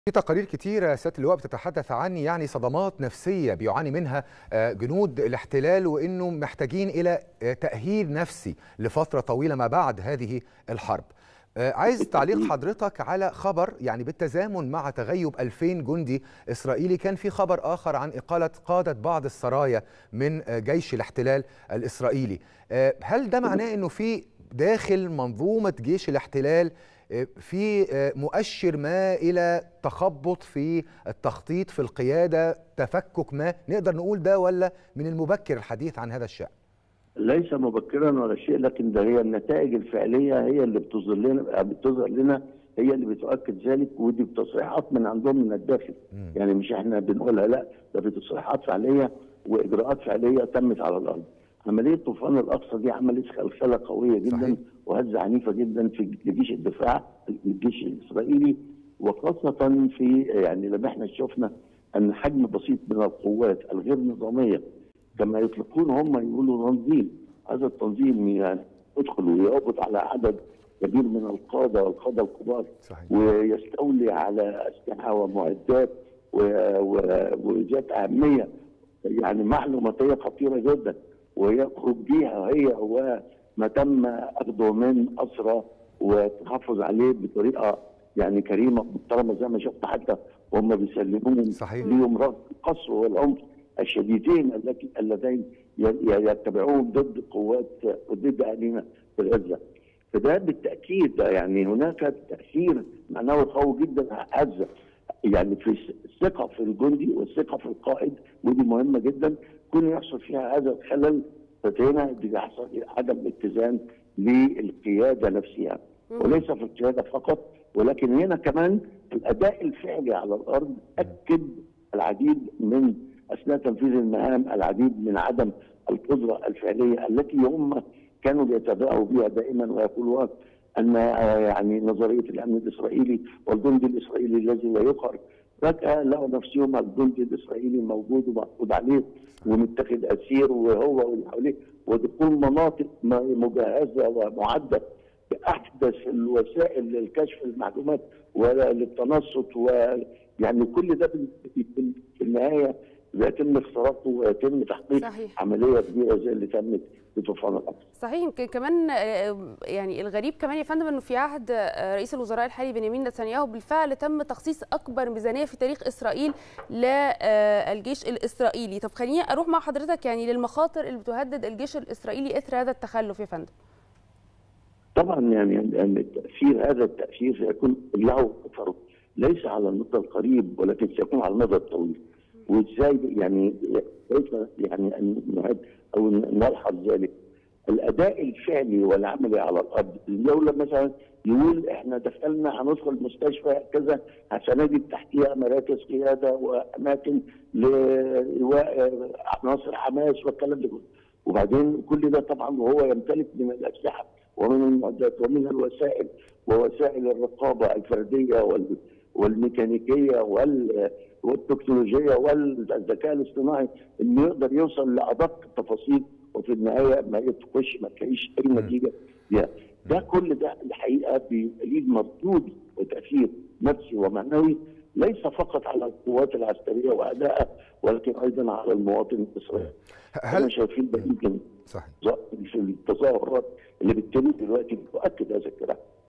في تقارير كتيرة سيادة اللواء بتتحدث عن يعني صدمات نفسية بيعاني منها جنود الاحتلال وإنه محتاجين إلى تأهيل نفسي لفترة طويلة ما بعد هذه الحرب عايز تعليق حضرتك على خبر يعني بالتزامن مع تغيب 2000 جندي إسرائيلي كان في خبر آخر عن إقالة قادة بعض السرايا من جيش الاحتلال الإسرائيلي هل ده معناه أنه في داخل منظومة جيش الاحتلال في مؤشر ما الى تخبط في التخطيط في القياده تفكك ما نقدر نقول ده ولا من المبكر الحديث عن هذا الشان ليس مبكرا ولا شيء لكن ده هي النتائج الفعليه هي اللي بتظهر لنا بتظهر لنا هي اللي بتؤكد ذلك ودي بتصريحات من عندهم من الداخل م. يعني مش احنا بنقولها لا ده بتصريحات فعليه واجراءات فعليه تمت على الارض عمليه طوفان الاقصى دي عملت خلخله قويه جدا صحيح. وهزه عنيفه جدا في جيش الدفاع الجيش الاسرائيلي وخاصه في يعني لما احنا شفنا ان حجم بسيط من القوات الغير نظاميه كما يطلقون هم يقولوا تنظيم هذا التنظيم يعني يدخل ويقبض على عدد كبير من القاده والقاده الكبار صحيح. ويستولي على اسلحه ومعدات وذات اهميه يعني معلوماتيه خطيره جدا ويخرج بيها هي وما تم اخذه من اسرى والتحفظ عليه بطريقه يعني كريمه محترمه زي ما شفت حتى وهم بيسلموهم صحيح ليهم رغم القسوه والعنف الشديدين التي اللذين يتبعوهم ضد قوات وضد اهالينا في غزه. فده بالتاكيد يعني هناك تاثير معنوي قوي جدا هزه يعني في الثقه في الجندي والثقه في القائد ودي مهمه جدا كل يحصل فيها هذا الخلل فهنا بيحصل عدم اتزان للقياده نفسها وليس في القياده فقط ولكن هنا كمان الاداء الفعلي على الارض اكد العديد من اثناء تنفيذ المهام العديد من عدم القدره الفعليه التي هم كانوا بيتباهوا بها دائما ويقولوا ان يعني نظريه الامن الاسرائيلي والجندي الاسرائيلي الذي لا يقهر فجاه لقوا نفسهم الجندي الاسرائيلي موجود ومقبوض عليه ومتخذ اسير وهو واللي حواليه ودخول مناطق مجهزه ومعده باحدث الوسائل للكشف المعلومات وللتنصت ويعني كل ده في النهايه بيتم اختراقه ويتم تحقيق صحيح. عمليه كبيره زي اللي تمت في طوفان الاقصى. صحيح يمكن كمان يعني الغريب كمان يا فندم انه في عهد رئيس الوزراء الحالي بنيامين نتنياهو بالفعل تم تخصيص اكبر ميزانيه في تاريخ اسرائيل للجيش الاسرائيلي، طب خليني اروح مع حضرتك يعني للمخاطر اللي بتهدد الجيش الاسرائيلي اثر هذا التخلف يا فندم. طبعا يعني ان التاثير هذا التاثير سيكون له اثر ليس على المدى القريب ولكن سيكون على المدى الطويل. وازاي يعني كيف يعني ان نعد او نلحظ ذلك الاداء الفعلي والعملي على الارض الدوله مثلا يقول احنا دخلنا هندخل مستشفى كذا هنجد تحتيها مراكز قياده واماكن لإيواء عناصر حماس والكلام ده كله وبعدين كل ده طبعا وهو يمتلك من الاسلحه ومن المعدات ومن الوسائل ووسائل الرقابه الفرديه وال والميكانيكيه وال والتكنولوجيا والذكاء الاصطناعي انه يقدر يوصل لادق التفاصيل وفي النهايه ما تخش ما تلاقيش اي نتيجه فيها. ده كل ده الحقيقه بيليه مردود وتاثير نفسي ومعنوي ليس فقط على القوات العسكريه وادائها ولكن ايضا على المواطن الاسرائيلي. هل شايفين ده يمكن صحيح في التظاهرات اللي بتتم دلوقتي بتؤكد هذا الكلام.